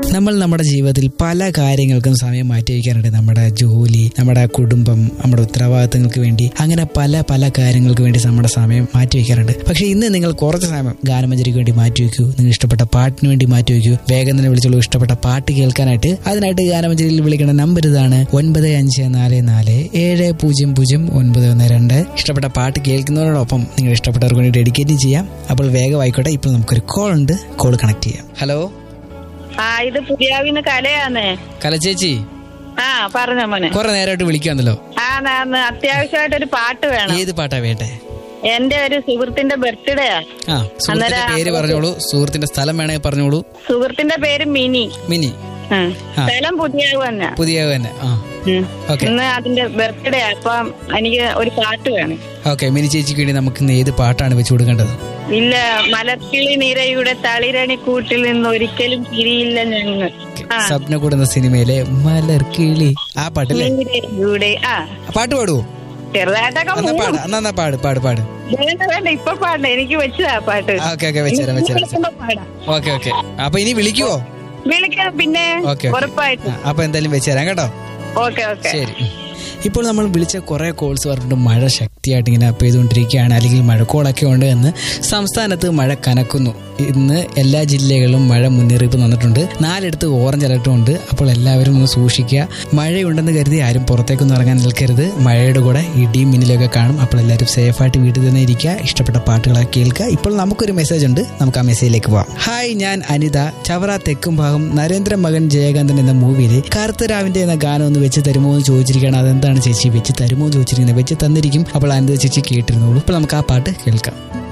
നമ്മൾ നമ്മുടെ ജീവിതത്തിൽ പല കാര്യങ്ങൾക്കും സമയം മാറ്റി വയ്ക്കാറുണ്ട് നമ്മുടെ ജോലി നമ്മുടെ കുടുംബം നമ്മുടെ ഉത്തരവാദിത്തങ്ങൾക്ക് വേണ്ടി അങ്ങനെ പല പല കാര്യങ്ങൾക്ക് വേണ്ടി നമ്മുടെ സമയം മാറ്റി വയ്ക്കാറുണ്ട് പക്ഷെ ഇന്ന് നിങ്ങൾ കുറച്ച് സമയം ഗാനമഞ്ജരിക്ക് വേണ്ടി മാറ്റി വയ്ക്കൂ നിങ്ങൾ ഇഷ്ടപ്പെട്ട പാട്ടിന് വേണ്ടി മാറ്റി വയ്ക്കൂ വേഗം തന്നെ വിളിച്ചോളൂ ഇഷ്ടപ്പെട്ട പാട്ട് കേൾക്കാനായിട്ട് അതിനായിട്ട് ഗാനമഞ്ജരിയിൽ വിളിക്കേണ്ട നമ്പർ ഇതാണ് ഒൻപത് അഞ്ച് നാല് നാല് ഏഴ് പൂജ്യം പൂജ്യം ഒൻപത് ഒന്ന് രണ്ട് ഇഷ്ടപ്പെട്ട പാട്ട് കേൾക്കുന്നതിനോടൊപ്പം നിങ്ങൾ ഇഷ്ടപ്പെട്ടവർക്ക് വേണ്ടി ഡെഡിക്കേറ്റ് ചെയ്യാം അപ്പോൾ വേഗം ആയിക്കോട്ടെ ഇപ്പോൾ നമുക്കൊരു കോൾ ഉണ്ട് കോൾ കണക്ട് ചെയ്യാം ഹലോ ആ ഇത് പുതിയാവിന്ന് കലയാന്നേ കലച്ചേച്ചി ആ പറഞ്ഞ മോനെ കുറെ നേരമായിട്ട് വിളിക്കാന്നല്ലോ ആ നാന്ന് അത്യാവശ്യമായിട്ട് ഒരു പാട്ട് വേണം ഏത് പാട്ടാ വേണ്ടേ എന്റെ ഒരു സുഹൃത്തിന്റെ ബർത്ത്ഡേയാ ആ സുഹൃത്തിന്റെ അന്നേരം പേര് പറഞ്ഞോളൂ സുഹൃത്തിന്റെ സ്ഥലം വേണമെങ്കിൽ പറഞ്ഞോളൂ സുഹൃത്തിന്റെ പേര് മിനി മിനി ഉം. ആ. സ്ഥലം പുതിയാവ് തന്നെ പുതിയ തന്നെ ആ ഉം. ഓക്കെ ഇന്ന് അതിന്റെ ബർത്ത്ഡേ അപ്പം എനിക്ക് ഒരു പാട്ട് വേണം ഓക്കെ മിനി ചേച്ചിക്ക് വേണ്ടി നമുക്ക് ഇന്ന് ഏത് പാട്ടാണ് വെച്ച് കൊടുക്കേണ്ടത് ഇല്ല മലർക്കിളി നിരയുടെ തളിരണി കൂട്ടിൽ നിന്ന് ഒരിക്കലും പിരിയില്ല ഞങ്ങൾ ആ സ്വപ്ന കൂടുന്ന സിനിമയിലെ മലർക്കിളി ആ പാട്ടല്ലേ നിരയുടെ ആ ആ പാട്ട് പാടുവോ ചെറുതായിട്ടൊക്കെ എന്നാ മൂളും. പാട് എന്നാ എന്നാ പാട് പാട് പാട് വേണ്ട വേണ്ട ഇപ്പൊ പാടണ്ട എനിക്ക് വെച്ചതാ പാട്ട് ഓക്കെ ഓക്കെ വെച്ചേരാം വെച്ചേരാം വെച്ചേരാം. വിളിക്കുമ്പോ പാടാം ഓക്കെ ഓക്കെ അപ്പൊ ഇനി വിളിക്കുവോ വിളിക്കാം പിന്നെ ഓക്കെ ഓക്കെ ഉറപ്പായിട്ടും ആ, അപ്പൊ എന്തായാലും വെച്ചേരാം കേട്ടോ ഓക്കെ ഓക്കെ ശരി ഉം. ഇപ്പോൾ നമ്മൾ വിളിച്ച കുറെ കോൾസ് പറഞ്ഞിട്ട് മഴ ശക്തിയായിട്ട് ഇങ്ങനെ പെയ്തുകൊണ്ടിരിക്കുകയാണ് അല്ലെങ്കിൽ മഴക്കോളൊക്കെ ഉണ്ട് എന്ന് സംസ്ഥാനത്ത് മഴ കനക്കുന്നു ഇന്ന് എല്ലാ ജില്ലകളിലും മഴ മുന്നറിയിപ്പ് തന്നിട്ടുണ്ട് നാലിടത്ത് ഓറഞ്ച് അലർട്ടും ഉണ്ട് അപ്പോൾ എല്ലാവരും ഒന്ന് സൂക്ഷിക്കുക മഴയുണ്ടെന്ന് കരുതി ആരും പുറത്തേക്കൊന്നും ഇറങ്ങാൻ നിൽക്കരുത് മഴയുടെ കൂടെ ഇടിയും മിന്നലൊക്കെ കാണും അപ്പോൾ എല്ലാവരും സേഫായിട്ട് വീട്ടിൽ തന്നെ ഇരിക്കുക ഇഷ്ടപ്പെട്ട പാട്ടുകളൊക്കെ കേൾക്കുക ഇപ്പോൾ നമുക്കൊരു മെസ്സേജ് ഉണ്ട് നമുക്ക് ആ മെസ്സേജിലേക്ക് പോവാം ഹായ് ഞാൻ അനിത ചവറ തെക്കും ഭാഗം നരേന്ദ്ര മകൻ ജയകാന്തൻ എന്ന മൂവിയിൽ കറുത്തരാവിന്റെ എന്ന ഗാനം ഒന്ന് വെച്ച് തരുമോ എന്ന് ചോദിച്ചിരിക്കുകയാണ് അതെന്താണ് ചേച്ചി വെച്ച് തരുമോ എന്ന് ചോദിച്ചിരിക്കുന്നത് വെച്ച് തന്നിരിക്കും അപ്പോൾ അനിത ചേച്ചി കേട്ടിരുന്നോളൂ ഇപ്പോൾ നമുക്ക് ആ പാട്ട് കേൾക്കാം